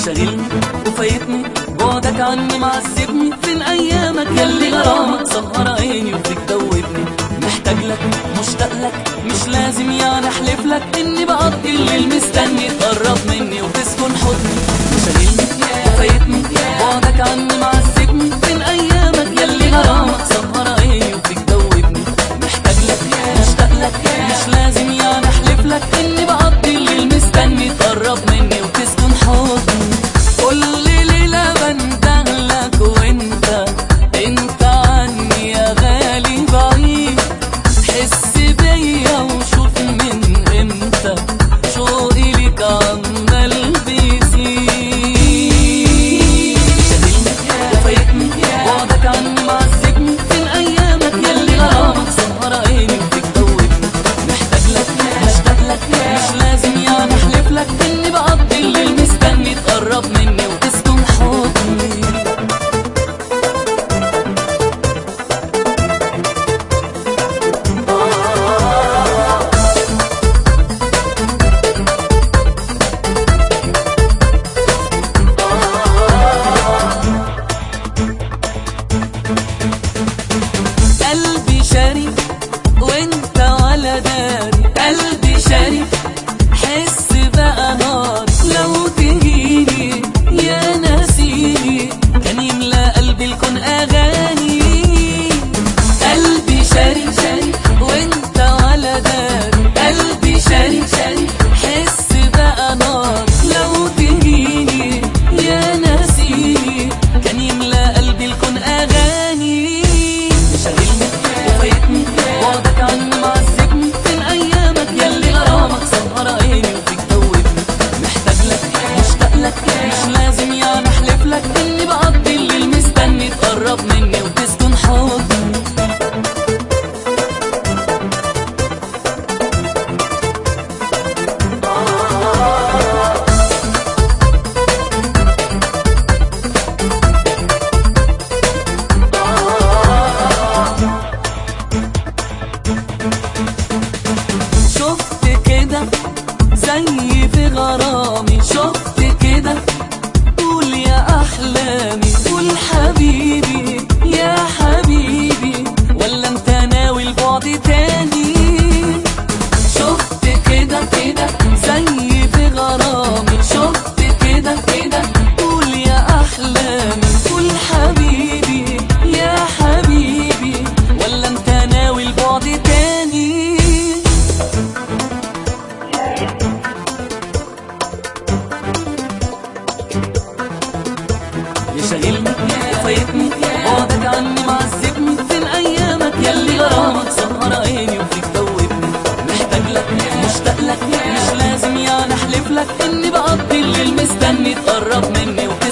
شاغلني وفايتني بعدك عني معذبني فين ايامك ياللي غرامك سهر عيني وفيك دوبني محتاج لك مشتاق لك مش لازم يعني احلف لك اني بقضي الليل مستني تقرب مني وتسكن حضني شاغلني وفايتني بعدك عني معذبني فين ايامك ياللي غرامك سهر عيني وفيك دوبني محتاج لك مشتاق لك مش لازم يعني احلف لك اني بقضي الليل مستني تقرب مني وتسكن حضني كل ليلة بندهلك وانت انت عني يا غالي بعيد حس بيا وشوف من امتى شوقي ليك عمال بيزيد شاغلني وفايتني بعدك عني معذبني فين ايامك ياللي غرامك سهر عيني وفيك دوبني محتاج لك مشتاق لك مش لازم يعني احلف لك اني بقضي الليل مستني تقرب مني وتسكن حضني قلبي شاري وانت ولا داري قلبي شاري حس بقى نار لو تجيلي يا نسيني كان يملى قلبي الكون اغاني قلبي شاري شاري وانت ولا داري قلبي شاري شاري حس بقى نار لو تجيلي يا نسيني كان يملى قلبي الكون اغاني شاغلني وفايتني بعدك عني معذبني فين ايامك ياللي غرامك سهر عيني وفيك دوبني محتاج لك مشتاق لك مش لازم يعني احلف لك اني بقضي الليل مستني تقرب مني وتسكن حضني شفت كده زي في غرامي شفت كده قول يا احلامي قول حبيبي يا حبيبي ولا انت ناوي البعد تاني شفت كده كده زي في غرامي شفت كده كده قول يا احلامي قول حبيبي يا حبيبي ولا انت ناوي البعد تاني يشغلني وفايتني بعدك عني معذبني فين ايامك ياللي غرامك سهر عيني وفيك دوبني محتاج لك مشتاق لك مش لازم يعني احلف لك اني بقضي الليل مستني تقرب مني وتسكن